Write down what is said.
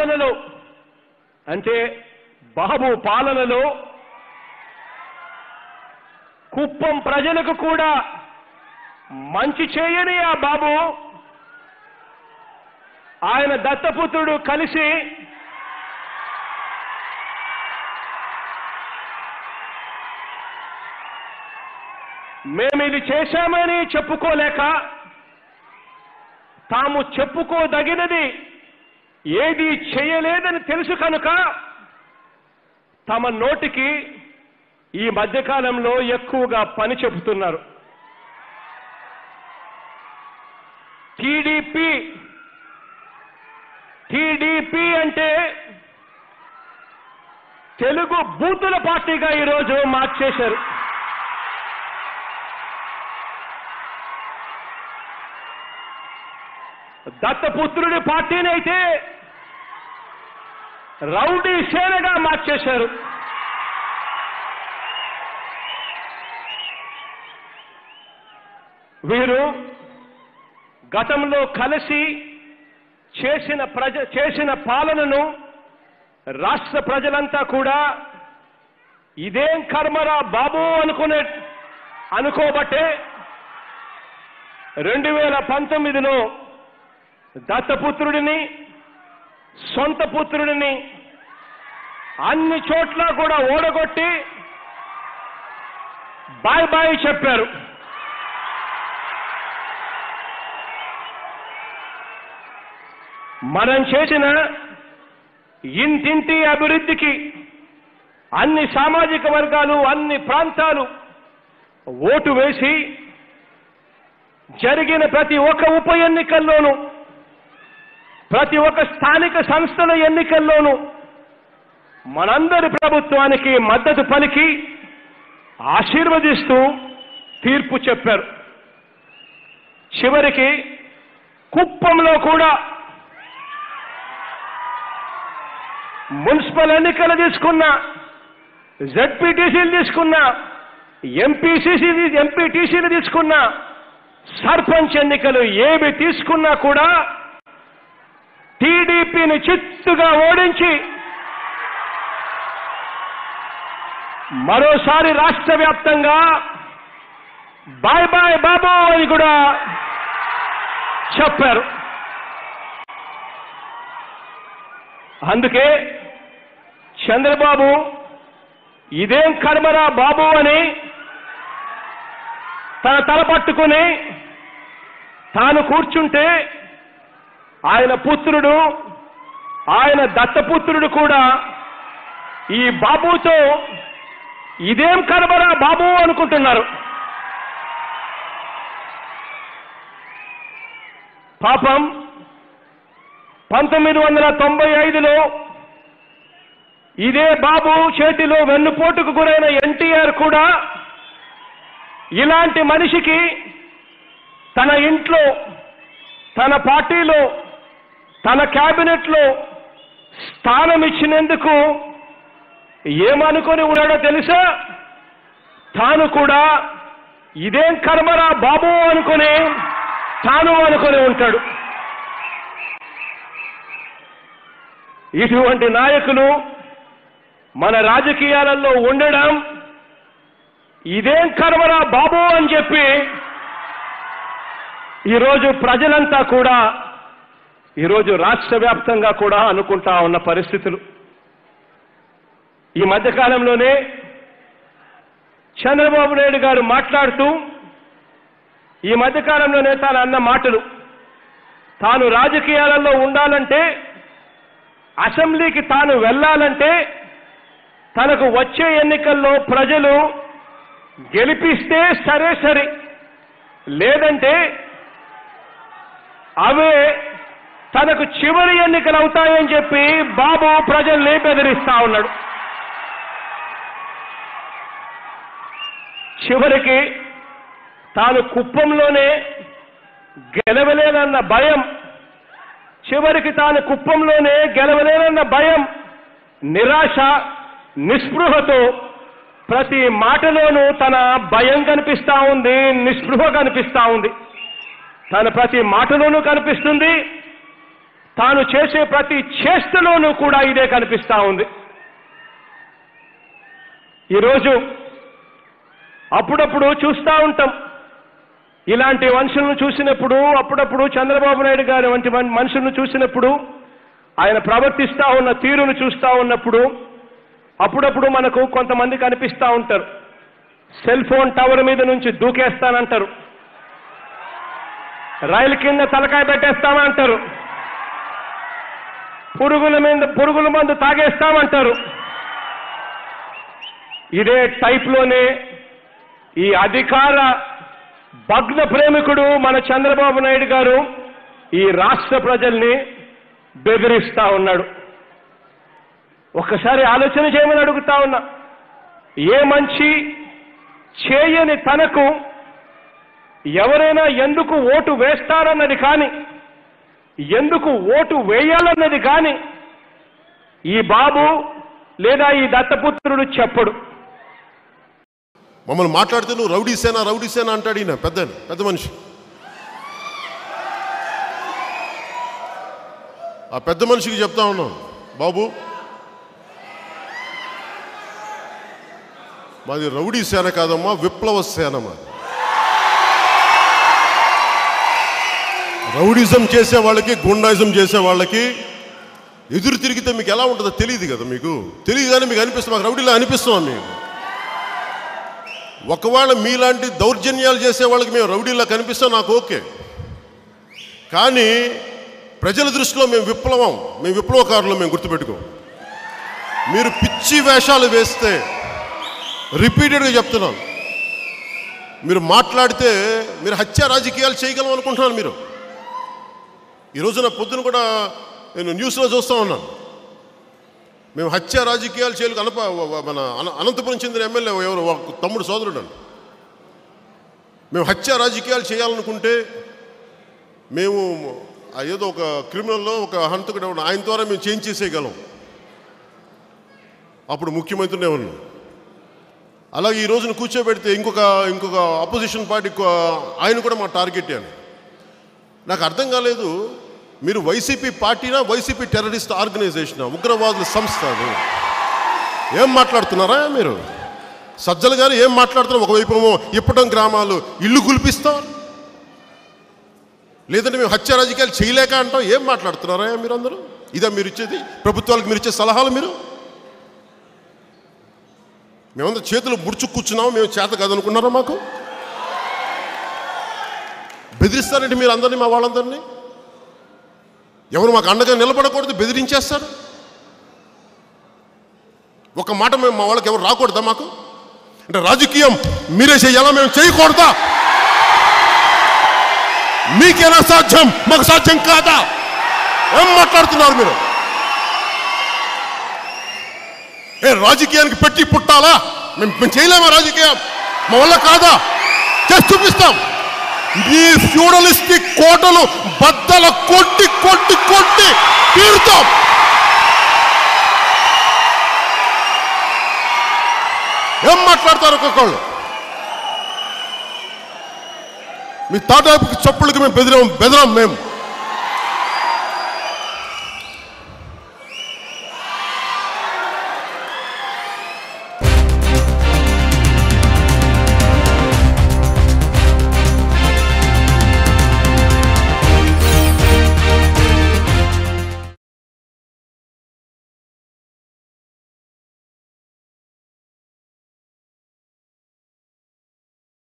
పాలనలో అంటే బాబు పాలనలో కుప్పం ప్రజలకు కూడా మంచి చేయని ఆ బాబు ఆయన దత్తపుత్రుడు కలిసి మేము ఇది చేశామని చెప్పుకోలేక తాము చెప్పుకోదగినది ఏది చేయలేదని తెలుసు కనుక తమ నోటికి ఈ మధ్యకాలంలో ఎక్కువగా పని చెబుతున్నారు టీడీపీ టీడీపీ అంటే తెలుగు బూతుల పార్టీగా ఈరోజు మార్చేశారు దత్తపుత్రుడి పార్టీని అయితే రౌడీ సేనగా మార్చేశారు వీరు గతంలో కలిసి చేసిన ప్రజ చేసిన పాలనను రాష్ట్ర ప్రజలంతా కూడా ఇదేం కర్మరా బాబు అనుకునే అనుకోబట్టే రెండు వేల పంతొమ్మిదిలో దత్తపుత్రుడిని సొంత పుత్రుడిని అన్ని చోట్ల కూడా ఓడగొట్టి బాయ్ బాయ్ చెప్పారు మనం చేసిన ఇంటింటి అభివృద్ధికి అన్ని సామాజిక వర్గాలు అన్ని ప్రాంతాలు ఓటు వేసి జరిగిన ప్రతి ఒక్క ఉప ఎన్నికల్లోనూ ప్రతి ఒక్క స్థానిక సంస్థల ఎన్నికల్లోనూ మనందరి ప్రభుత్వానికి మద్దతు పలికి ఆశీర్వదిస్తూ తీర్పు చెప్పారు చివరికి కుప్పంలో కూడా మున్సిపల్ ఎన్నికలు తీసుకున్నా జడ్పీటీసీలు తీసుకున్నా ఎంపీసీసీ ఎంపీటీసీలు తీసుకున్నా సర్పంచ్ ఎన్నికలు ఏవి తీసుకున్నా కూడా టీడీపీని చిత్తుగా ఓడించి మరోసారి రాష్ట్ర వ్యాప్తంగా బాయ్ బాయ్ బాబు అని కూడా చెప్పారు అందుకే చంద్రబాబు ఇదేం కర్మరా బాబు అని తన తల పట్టుకుని తాను కూర్చుంటే ఆయన పుత్రుడు ఆయన దత్తపుత్రుడు కూడా ఈ బాబుతో ఇదేం కర్మరా బాబు అనుకుంటున్నారు పాపం పంతొమ్మిది వందల తొంభై ఐదులో ఇదే బాబు చేతిలో వెన్నుపోటుకు గురైన ఎన్టీఆర్ కూడా ఇలాంటి మనిషికి తన ఇంట్లో తన పార్టీలో తన క్యాబినెట్లో స్థానం ఇచ్చినందుకు ఏమనుకొని ఉన్నాడో తెలుసా తాను కూడా ఇదేం కర్మరా బాబు అనుకుని తాను అనుకొని ఉంటాడు ఇటువంటి నాయకులు మన రాజకీయాలలో ఉండడం ఇదేం కర్మరా బాబు అని చెప్పి ఈరోజు ప్రజలంతా కూడా ఈరోజు రాష్ట్ర వ్యాప్తంగా కూడా అనుకుంటా ఉన్న పరిస్థితులు ఈ మధ్యకాలంలోనే చంద్రబాబు నాయుడు గారు మాట్లాడుతూ ఈ మధ్యకాలంలోనే తాను అన్న మాటలు తాను రాజకీయాలలో ఉండాలంటే అసెంబ్లీకి తాను వెళ్ళాలంటే తనకు వచ్చే ఎన్నికల్లో ప్రజలు గెలిపిస్తే సరే సరే లేదంటే అవే తనకు చివరి ఎన్నికలు అవుతాయని చెప్పి బాబు ప్రజల్ని బెదిరిస్తా ఉన్నాడు చివరికి తాను కుప్పంలోనే గెలవలేనన్న భయం చివరికి తాను కుప్పంలోనే గెలవలేనన్న భయం నిరాశ నిస్పృహతో ప్రతి మాటలోనూ తన భయం కనిపిస్తా ఉంది నిస్పృహ కనిపిస్తా ఉంది తన ప్రతి మాటలోనూ కనిపిస్తుంది తాను చేసే ప్రతి చేష్టలోనూ కూడా ఇదే కనిపిస్తా ఉంది ఈరోజు అప్పుడప్పుడు చూస్తూ ఉంటాం ఇలాంటి మనుషులను చూసినప్పుడు అప్పుడప్పుడు చంద్రబాబు నాయుడు గారి వంటి మన్- మనుషులను చూసినప్పుడు ఆయన ప్రవర్తిస్తా ఉన్న తీరును చూస్తా ఉన్నప్పుడు అప్పుడప్పుడు మనకు కొంతమంది కనిపిస్తా ఉంటారు సెల్ ఫోన్ టవర్ మీద నుంచి దూకేస్తానంటారు రైలు కింద తలకాయ పెట్టేస్తామంటారు పురుగుల మీద పురుగుల మందు తాగేస్తామంటారు ఇదే టైప్లోనే ఈ అధికార భగ్న ప్రేమికుడు మన చంద్రబాబు నాయుడు గారు ఈ రాష్ట్ర ప్రజల్ని బెదిరిస్తా ఉన్నాడు ఒక్కసారి ఆలోచన చేయమని అడుగుతా ఉన్నా ఏ మంచి చేయని తనకు ఎవరైనా ఎందుకు ఓటు వేస్తారన్నది కానీ ఎందుకు ఓటు వేయాలన్నది కానీ ఈ బాబు లేదా ఈ దత్తపుత్రుడు చెప్పడు మమ్మల్ని మాట్లాడితే నువ్వు రౌడీ సేన రౌడీ సేన అంటాడు ఈయన పెద్ద పెద్ద మనిషి ఆ పెద్ద మనిషికి చెప్తా ఉన్నాం బాబు మాది రౌడీ సేన కాదమ్మా విప్లవ సేన మాది రౌడిజం చేసే వాళ్ళకి గుండాయిజం చేసే వాళ్ళకి ఎదురు తిరిగితే మీకు ఎలా ఉంటుందో తెలియదు కదా మీకు తెలియదు కానీ మీకు అనిపిస్తుంది మాకు రౌడీలా అనిపిస్తున్నాం మీకు ఒకవేళ మీలాంటి దౌర్జన్యాలు చేసే వాళ్ళకి మేము రౌడీలా కనిపిస్తాం నాకు ఓకే కానీ ప్రజల దృష్టిలో మేము విప్లవం మేము విప్లవకారులు మేము గుర్తుపెట్టుకో మీరు పిచ్చి వేషాలు వేస్తే రిపీటెడ్గా చెప్తున్నాను మీరు మాట్లాడితే మీరు హత్య రాజకీయాలు చేయగలం అనుకుంటున్నాను మీరు ఈ రోజున పొద్దున కూడా నేను న్యూస్లో చూస్తూ ఉన్నాను మేము హత్య రాజకీయాలు చేయలేదు అనప మన అన- అనంతపురం చెందిన ఎమ్మెల్యే ఎవరు ఒక తమ్ముడు సోదరుడు అని మేము హత్య రాజకీయాలు చేయాలనుకుంటే మేము ఆ ఏదో ఒక క్రిమినల్లో ఒక హంతకుడు ఎవడు, ఆయన ద్వారా మేము చేంజ్ చేసేయగలం అప్పుడు ముఖ్యమంత్రినే ఉన్నాం అలాగే ఈ రోజున కూర్చోబెడితే ఇంకొక ఇంకొక అపోజిషన్ పార్టీ ఆయన కూడా మా టార్గెట్ అని నాకు అర్థం కాలేదు మీరు వైసీపీ పార్టీనా వైసీపీ టెర్రరిస్ట్ ఆర్గనైజేషన్ ఉగ్రవాదుల సంస్థ అది ఏం మాట్లాడుతున్నారా మీరు సజ్జల గారు ఏం మాట్లాడుతున్నారు ఒకవైపు ఏమో ఇప్పటం గ్రామాలు ఇల్లు కులిపిస్తాం లేదంటే మేము హత్య రాజకీయాలు చేయలేక అంటాం ఏం మాట్లాడుతున్నారా మీరు అందరూ ఇదా మీరు ఇచ్చేది ప్రభుత్వాలకు మీరు ఇచ్చే సలహాలు మీరు మేమందరం చేతులు ముడుచు కూర్చున్నాము మేము చేత కాదనుకున్నారా మాకు బెదిరిస్తారంటే మీరు అందరినీ మా వాళ్ళందరినీ ఎవరు మాకు అండగా నిలబడకూడదు బెదిరించేస్తారు ఒక మాట మేము మా వాళ్ళకి ఎవరు రాకూడదా మాకు అంటే రాజకీయం మీరే చేయాలా మేము చేయకూడదా మీకేనా సాధ్యం మాకు సాధ్యం కాదా ఏం మాట్లాడుతున్నారు మీరు ఏ రాజకీయానికి పెట్టి పుట్టాలా మేము మేము చేయలేమా రాజకీయం మా వల్ల కాదా చేసి చూపిస్తాం ఈ ఫ్యూడలిస్టిక్ కోటలు బద్దల కొట్టి కొట్టి కొట్టి తీరుతాం ఏం మాట్లాడతారు ఒక్కొక్కళ్ళు మీ తాటాపుకి చప్పుళ్ళకి మేము బెదిరాం బెదరాం మేము